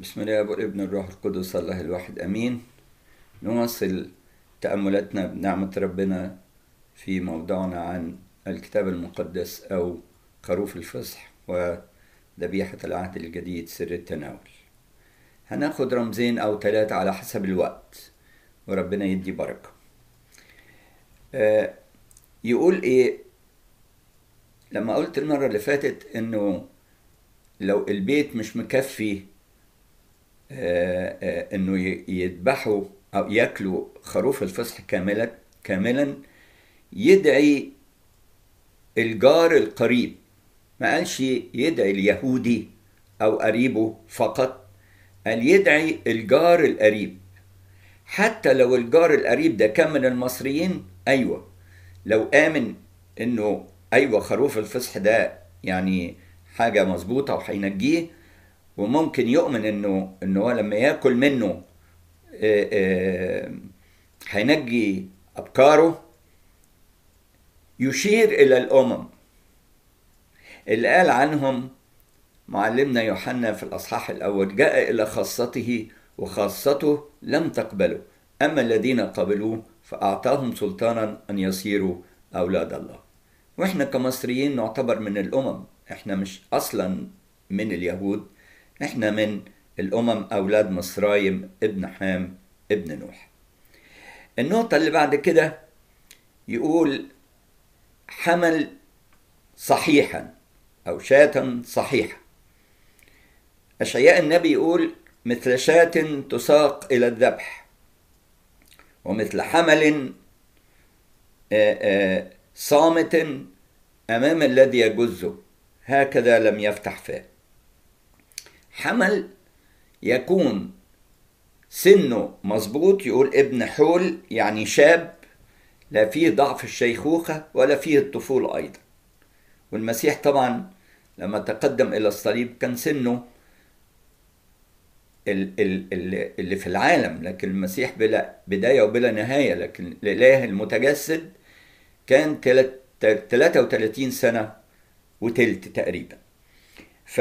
بسم الله والابن الروح القدس الله الواحد امين نواصل تاملاتنا بنعمه ربنا في موضوعنا عن الكتاب المقدس او خروف الفصح وذبيحه العهد الجديد سر التناول هناخد رمزين او ثلاثه على حسب الوقت وربنا يدي بركه آه يقول ايه لما قلت المره اللي فاتت انه لو البيت مش مكفي آه آه انه يذبحوا او ياكلوا خروف الفصح كاملا كاملا يدعي الجار القريب ما قالش يدعي اليهودي او قريبه فقط قال يدعي الجار القريب حتى لو الجار القريب ده كان من المصريين ايوه لو امن انه ايوه خروف الفصح ده يعني حاجه مظبوطه وهينجيه وممكن يؤمن انه انه هو لما ياكل منه هينجي ابكاره يشير الى الامم اللي قال عنهم معلمنا يوحنا في الاصحاح الاول جاء الى خاصته وخاصته لم تقبله اما الذين قبلوه فاعطاهم سلطانا ان يصيروا اولاد الله واحنا كمصريين نعتبر من الامم احنا مش اصلا من اليهود احنا من الامم اولاد مصرايم ابن حام ابن نوح النقطة اللي بعد كده يقول حمل صحيحا او شاة صحيحة اشعياء النبي يقول مثل شاة تساق الى الذبح ومثل حمل صامت امام الذي يجزه هكذا لم يفتح فاه حمل يكون سنه مظبوط يقول ابن حول يعني شاب لا فيه ضعف الشيخوخة ولا فيه الطفولة أيضا والمسيح طبعا لما تقدم إلى الصليب كان سنه اللي في العالم لكن المسيح بلا بداية وبلا نهاية لكن الإله المتجسد كان 33 سنة وتلت تقريبا ف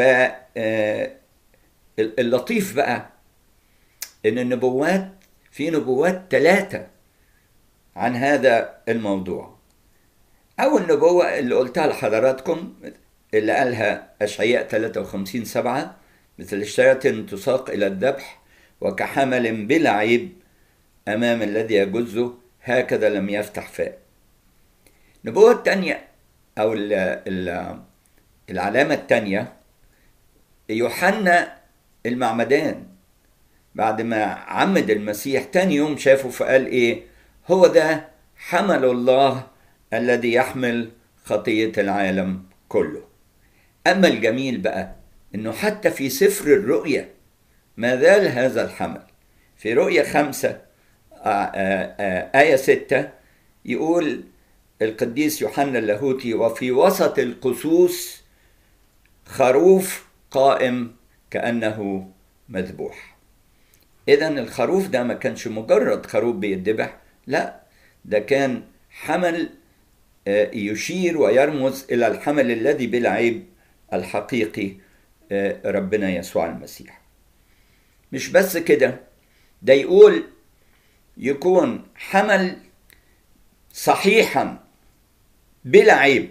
اللطيف بقى ان النبوات في نبوات ثلاثة عن هذا الموضوع أول نبوة اللي قلتها لحضراتكم اللي قالها أشعياء 53 سبعة مثل الشاة تساق إلى الذبح وكحمل بلا عيب أمام الذي يجزه هكذا لم يفتح فاه النبوة الثانية أو ال ال العلامة الثانية يوحنا المعمدان بعد ما عمد المسيح تاني يوم شافه فقال ايه هو ده حمل الله الذي يحمل خطية العالم كله أما الجميل بقى إنه حتى في سفر الرؤيا ما زال هذا الحمل في رؤيا خمسة آية ستة يقول القديس يوحنا اللاهوتي وفي وسط القصوص خروف قائم كأنه مذبوح إذا الخروف ده ما كانش مجرد خروف بيتذبح لا ده كان حمل يشير ويرمز إلى الحمل الذي بلا عيب الحقيقي ربنا يسوع المسيح مش بس كده ده يقول يكون حمل صحيحا بلا عيب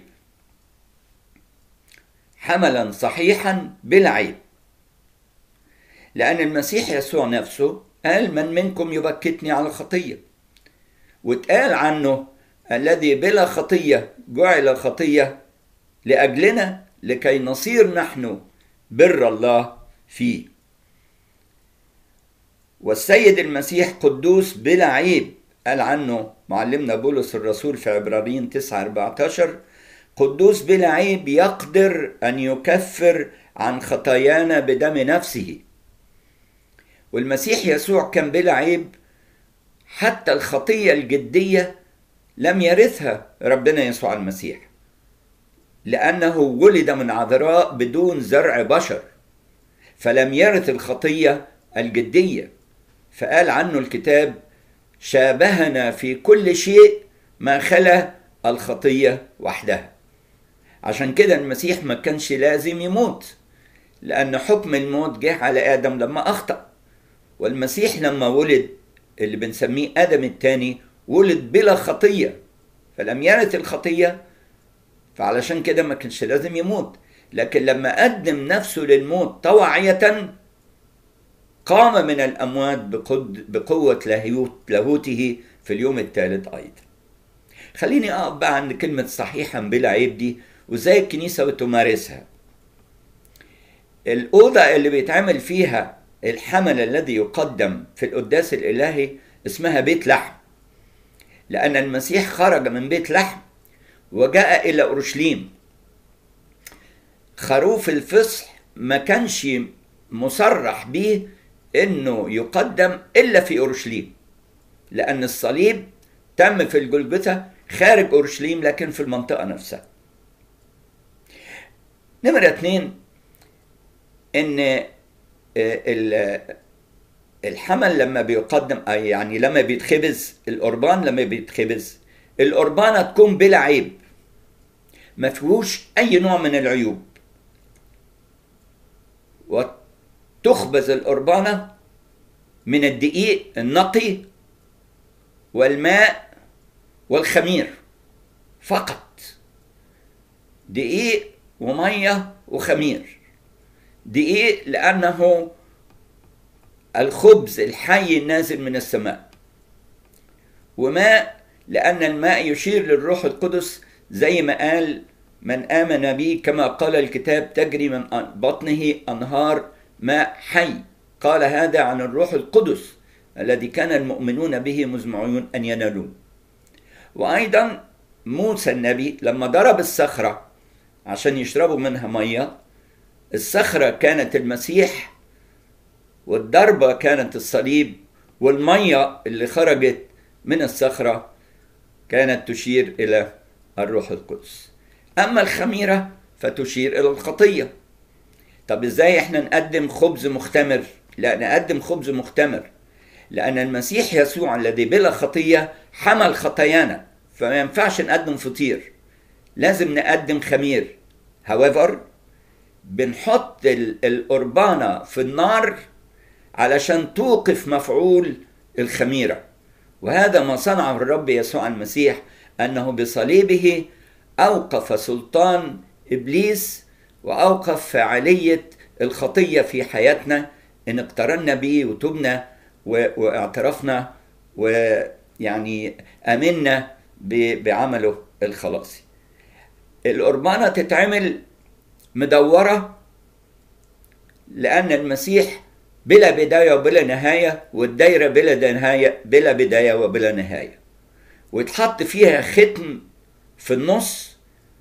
حملا صحيحا بلا عيب لأن المسيح يسوع نفسه قال من منكم يبكتني على خطية واتقال عنه الذي بلا خطية جعل خطية لأجلنا لكي نصير نحن بر الله فيه والسيد المسيح قدوس بلا عيب قال عنه معلمنا بولس الرسول في عبرانيين 9 14 قدوس بلا عيب يقدر أن يكفر عن خطايانا بدم نفسه والمسيح يسوع كان بلا عيب حتى الخطية الجدية لم يرثها ربنا يسوع المسيح لأنه ولد من عذراء بدون زرع بشر فلم يرث الخطية الجدية فقال عنه الكتاب شابهنا في كل شيء ما خلا الخطية وحدها عشان كده المسيح ما كانش لازم يموت لأن حكم الموت جه على آدم لما أخطأ والمسيح لما ولد اللي بنسميه آدم الثاني ولد بلا خطية فلم يرث الخطية فعلشان كده ما كانش لازم يموت لكن لما قدم نفسه للموت طوعية قام من الأموات بقوة لاهوت لاهوته في اليوم الثالث أيضا خليني أقف بقى عند كلمة صحيحا بلا عيب دي وازاي الكنيسة بتمارسها الأوضة اللي بيتعمل فيها الحمل الذي يقدم في القداس الإلهي اسمها بيت لحم لأن المسيح خرج من بيت لحم وجاء إلى أورشليم خروف الفصح ما كانش مصرح به انه يقدم الا في اورشليم لان الصليب تم في الجلجثة خارج اورشليم لكن في المنطقة نفسها نمرة اتنين ان الحمل لما بيقدم يعني لما بيتخبز القربان لما بيتخبز القربانة تكون بلا عيب ما فيهوش اي نوع من العيوب وتخبز القربانة من الدقيق النقي والماء والخمير فقط دقيق ومية وخمير دقيق لأنه الخبز الحي النازل من السماء وماء لأن الماء يشير للروح القدس زي ما قال من آمن بي كما قال الكتاب تجري من بطنه أنهار ماء حي قال هذا عن الروح القدس الذي كان المؤمنون به مزمعون أن ينالوه وأيضا موسى النبي لما ضرب الصخرة عشان يشربوا منها مية الصخرة كانت المسيح والضربة كانت الصليب والمية اللي خرجت من الصخرة كانت تشير إلى الروح القدس أما الخميرة فتشير إلى الخطية طب إزاي إحنا نقدم خبز مختمر لا نقدم خبز مختمر لأن المسيح يسوع الذي بلا خطية حمل خطايانا فما ينفعش نقدم فطير لازم نقدم خمير however بنحط القربانة في النار علشان توقف مفعول الخميرة وهذا ما صنعه الرب يسوع المسيح أنه بصليبه أوقف سلطان إبليس وأوقف فعالية الخطية في حياتنا إن اقترنا به وتبنا واعترفنا ويعني امنا بعمله الخلاصي القربانه تتعمل مدوره لان المسيح بلا بدايه وبلا نهايه والدايره بلا نهايه بلا بدايه وبلا نهايه ويتحط فيها ختم في النص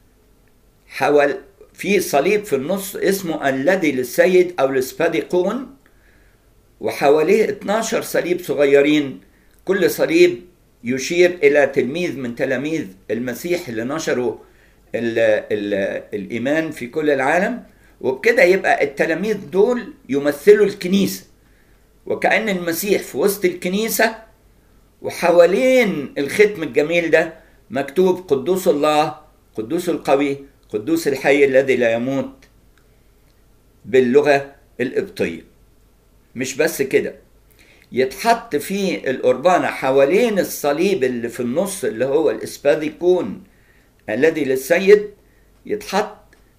حول في صليب في النص اسمه الذي للسيد او للسباديقون وحواليه 12 صليب صغيرين كل صليب يشير إلى تلميذ من تلاميذ المسيح اللي نشروا ال ال الإيمان في كل العالم وبكده يبقى التلاميذ دول يمثلوا الكنيسة وكأن المسيح في وسط الكنيسة وحوالين الختم الجميل ده مكتوب قدوس الله قدوس القوي قدوس الحي الذي لا يموت باللغة القبطية مش بس كده يتحط في القربانة حوالين الصليب اللي في النص اللي هو الاسباديكون الذي للسيد يتحط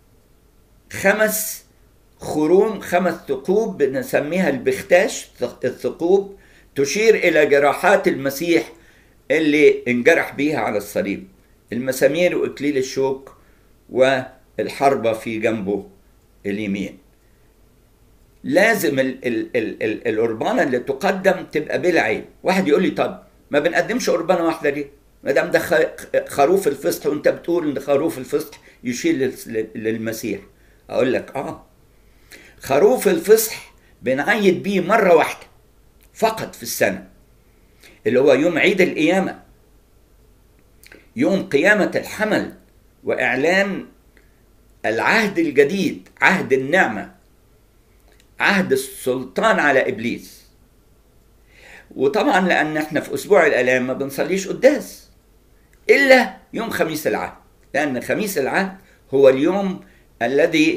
خمس خروم خمس ثقوب بنسميها البختاش الثقوب تشير إلى جراحات المسيح اللي انجرح بيها على الصليب المسامير وإكليل الشوك والحربة في جنبه اليمين لازم ال ال ال ال القربانة اللي تقدم تبقى بلا عيب واحد يقول لي طب ما بنقدمش قربانة واحدة ليه ما دام ده خروف الفصح وانت بتقول ان خروف الفصح يشير للمسيح اقول لك اه خروف الفصح بنعيد بيه مرة واحدة فقط في السنة اللي هو يوم عيد القيامة يوم قيامة الحمل وإعلان العهد الجديد عهد النعمة عهد السلطان على إبليس وطبعا لأن احنا في أسبوع الآلام ما بنصليش قداس إلا يوم خميس العهد لأن خميس العهد هو اليوم الذي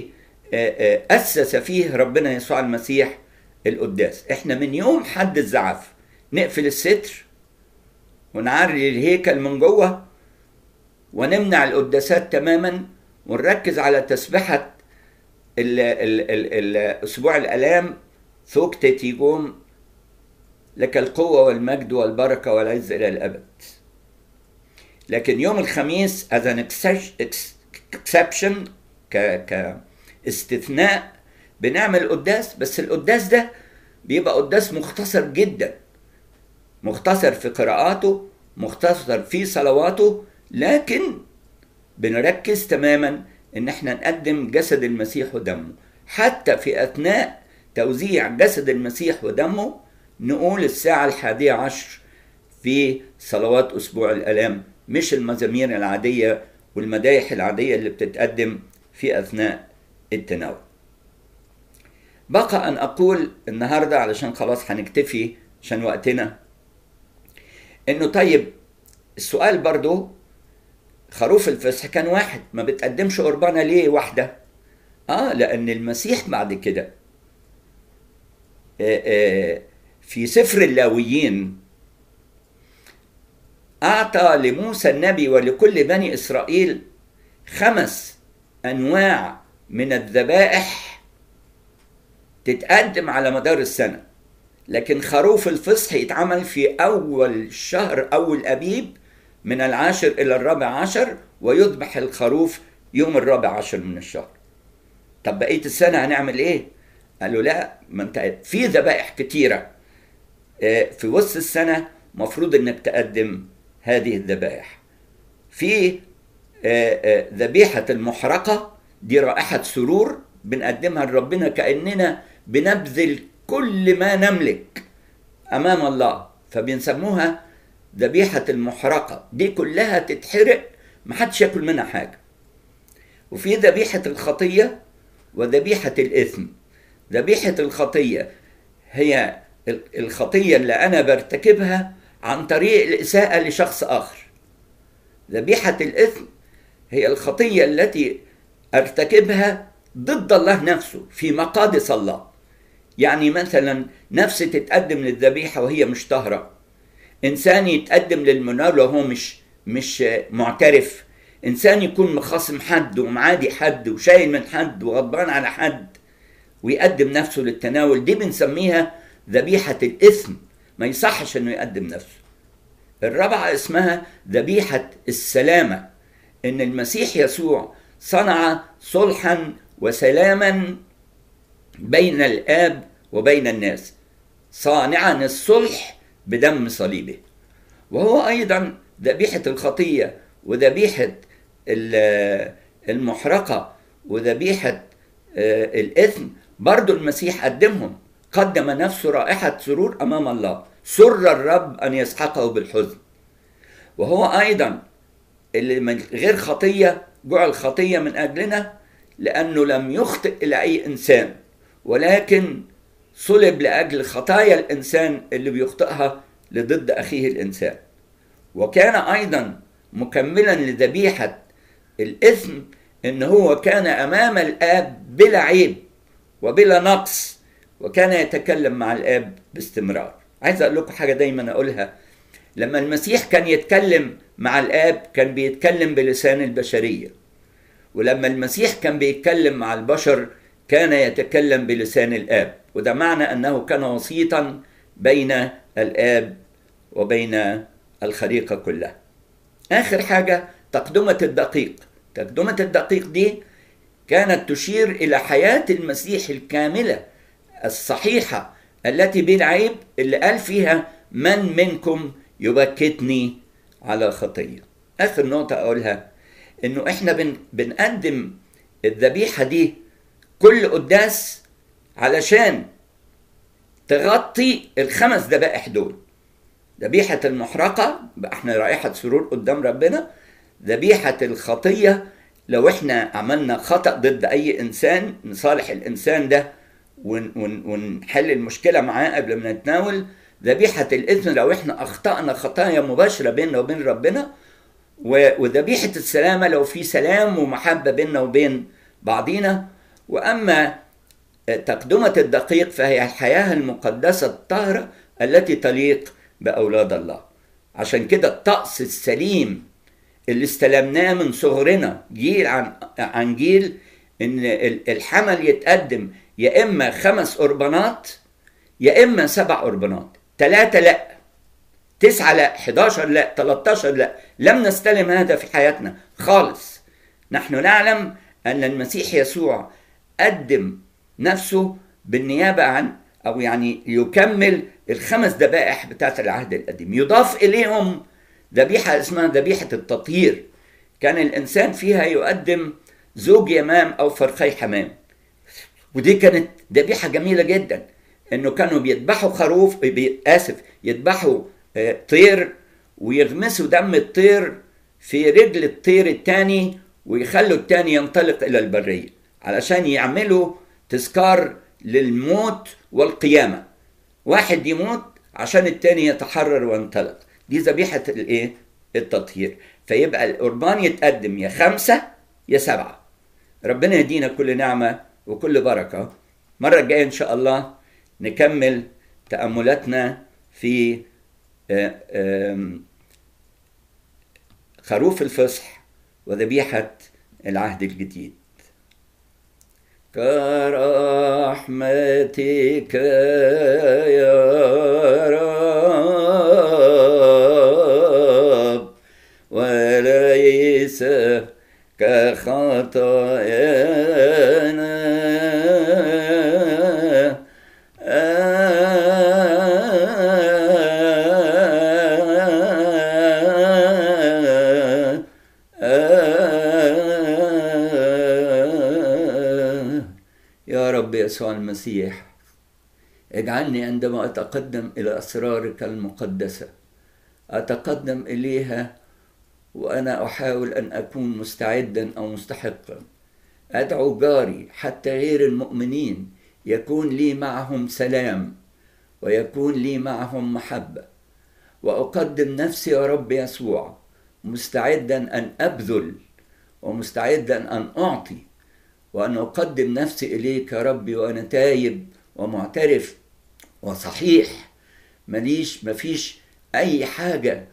أسس فيه ربنا يسوع المسيح القداس احنا من يوم حد الزعف نقفل الستر ونعري الهيكل من جوه ونمنع القداسات تماما ونركز على تسبحة ال ال ال الأسبوع الآلام ثوك تيجوم لك القوة والمجد والبركة والعز إلى الأبد لكن يوم الخميس as an exception ك كاستثناء بنعمل قداس بس القداس ده بيبقى قداس مختصر جدا مختصر في قراءاته مختصر في صلواته لكن بنركز تماما ان احنا نقدم جسد المسيح ودمه حتى في اثناء توزيع جسد المسيح ودمه نقول الساعة الحادية عشر في صلوات أسبوع الآلام مش المزامير العادية والمدايح العادية اللي بتتقدم في أثناء التناول بقى أن أقول النهاردة علشان خلاص هنكتفي عشان وقتنا إنه طيب السؤال برضو خروف الفصح كان واحد ما بتقدمش قربانة ليه واحدة آه لأن المسيح بعد كده آه آه في سفر اللاويين أعطى لموسى النبي ولكل بني إسرائيل خمس أنواع من الذبائح تتقدم على مدار السنة لكن خروف الفصح يتعمل في أول شهر أول أبيب من العاشر إلى الرابع عشر ويذبح الخروف يوم الرابع عشر من الشهر طب بقية السنة هنعمل إيه؟ قالوا لا ما انت في ذبائح كتيرة في وسط السنة مفروض انك تقدم هذه الذبائح في ذبيحة المحرقة دي رائحة سرور بنقدمها لربنا كأننا بنبذل كل ما نملك أمام الله فبنسموها ذبيحة المحرقة دي كلها تتحرق محدش ياكل منها حاجة وفي ذبيحة الخطية وذبيحة الإثم ذبيحة الخطية هي الخطية اللي أنا برتكبها عن طريق الإساءة لشخص آخر ذبيحة الإثم هي الخطية التي أرتكبها ضد الله نفسه في مقادس الله يعني مثلا نفس تتقدم للذبيحة وهي مش طاهرة إنسان يتقدم للمناولة وهو مش مش معترف إنسان يكون مخاصم حد ومعادي حد وشايل من حد وغضبان على حد ويقدم نفسه للتناول دي بنسميها ذبيحة الإثم ما يصحش إنه يقدم نفسه الرابعة اسمها ذبيحة السلامة إن المسيح يسوع صنع صلحا وسلاما بين الآب وبين الناس صانعا الصلح بدم صليبه وهو أيضا ذبيحة الخطية وذبيحة المحرقة وذبيحة الإثم برضو المسيح قدمهم قدم نفسه رائحة سرور أمام الله سر الرب أن يسحقه بالحزن وهو أيضا اللي من غير خطية جعل خطية من أجلنا لأنه لم يخطئ إلى أي إنسان ولكن صلب لأجل خطايا الإنسان اللي بيخطئها لضد أخيه الإنسان وكان أيضا مكملا لذبيحة الإثم إن هو كان أمام الآب بلا عيب وبلا نقص وكان يتكلم مع الآب باستمرار عايز أقول لكم حاجة دايما أقولها لما المسيح كان يتكلم مع الآب كان بيتكلم بلسان البشرية ولما المسيح كان بيتكلم مع البشر كان يتكلم بلسان الآب وده معنى أنه كان وسيطا بين الآب وبين الخليقة كلها آخر حاجة تقدمة الدقيق تقدمة الدقيق دي كانت تشير إلى حياة المسيح الكاملة الصحيحة التي بلا عيب اللي قال فيها من منكم يبكتني على خطية آخر نقطة أقولها إنه إحنا بن بنقدم الذبيحة دي كل قداس علشان تغطي الخمس ذبائح دول ذبيحة المحرقة احنا رائحة سرور قدام ربنا ذبيحة الخطية لو احنا عملنا خطأ ضد أي إنسان نصالح الإنسان ده ون ون ونحل المشكلة معاه قبل ما نتناول ذبيحة الإثم لو احنا أخطأنا خطايا مباشرة بيننا وبين ربنا وذبيحة السلامة لو في سلام ومحبة بيننا وبين بعضينا وأما تقدمة الدقيق فهي الحياة المقدسة الطاهرة التي تليق بأولاد الله عشان كده الطقس السليم اللي استلمناه من صغرنا جيل عن عن جيل ان الحمل يتقدم يا اما خمس قربانات يا اما سبع قربانات ثلاثة لا تسعة لا 11 لا 13 لا لم نستلم هذا في حياتنا خالص نحن نعلم ان المسيح يسوع قدم نفسه بالنيابة عن او يعني يكمل الخمس ذبائح بتاعت العهد القديم يضاف اليهم ذبيحة اسمها ذبيحة التطهير كان الإنسان فيها يقدم زوج يمام أو فرخي حمام ودي كانت ذبيحة جميلة جدا إنه كانوا بيذبحوا خروف آسف يذبحوا طير ويغمسوا دم الطير في رجل الطير الثاني ويخلوا الثاني ينطلق إلى البرية علشان يعملوا تذكار للموت والقيامة واحد يموت عشان الثاني يتحرر وينطلق دي ذبيحة الايه؟ التطهير فيبقى القربان يتقدم يا خمسة يا سبعة ربنا يدينا كل نعمة وكل بركة مرة الجاية إن شاء الله نكمل تأملاتنا في خروف الفصح وذبيحة العهد الجديد كرحمتك يا رب وليس كخطايانا يا رب يسوع المسيح اجعلني عندما اتقدم الى اسرارك المقدسه اتقدم اليها وانا احاول ان اكون مستعدا او مستحقا ادعو جاري حتى غير المؤمنين يكون لي معهم سلام ويكون لي معهم محبه واقدم نفسي يا رب يسوع مستعدا ان ابذل ومستعدا ان اعطي وأن أقدم نفسي إليك يا ربي وأنا تايب ومعترف وصحيح ماليش مفيش أي حاجة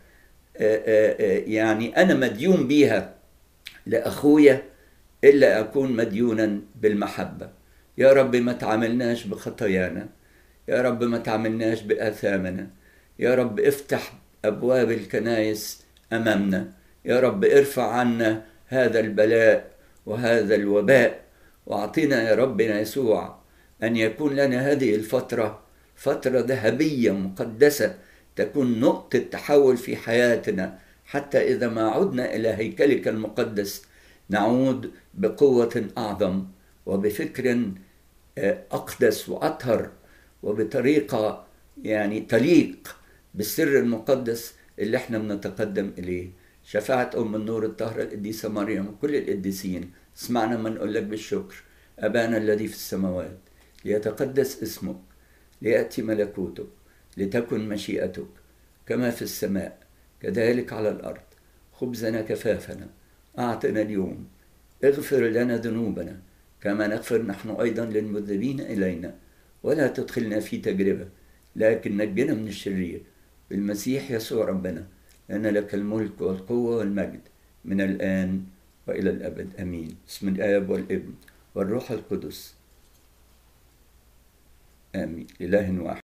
يعني أنا مديون بيها لأخويا إلا أكون مديونا بالمحبة يا رب ما تعاملناش بخطايانا يا رب ما تعاملناش بآثامنا يا رب افتح أبواب الكنائس أمامنا يا رب ارفع عنا هذا البلاء وهذا الوباء واعطنا يا ربنا يسوع ان يكون لنا هذه الفتره فتره ذهبيه مقدسه تكون نقطه تحول في حياتنا حتى اذا ما عدنا الى هيكلك المقدس نعود بقوه اعظم وبفكر اقدس واطهر وبطريقه يعني تليق بالسر المقدس اللي احنا بنتقدم اليه شفاعة أم النور الطاهرة القديسة مريم وكل القديسين اسمعنا ما نقول لك بالشكر أبانا الذي في السماوات ليتقدس اسمك ليأتي ملكوتك لتكن مشيئتك كما في السماء كذلك على الأرض خبزنا كفافنا أعطنا اليوم اغفر لنا ذنوبنا كما نغفر نحن أيضا للمذنبين إلينا ولا تدخلنا في تجربة لكن نجنا من الشرير بالمسيح يسوع ربنا لأن لك الملك والقوة والمجد من الآن وإلى الأبد أمين بسم الآب والابن والروح القدس آمين إله واحد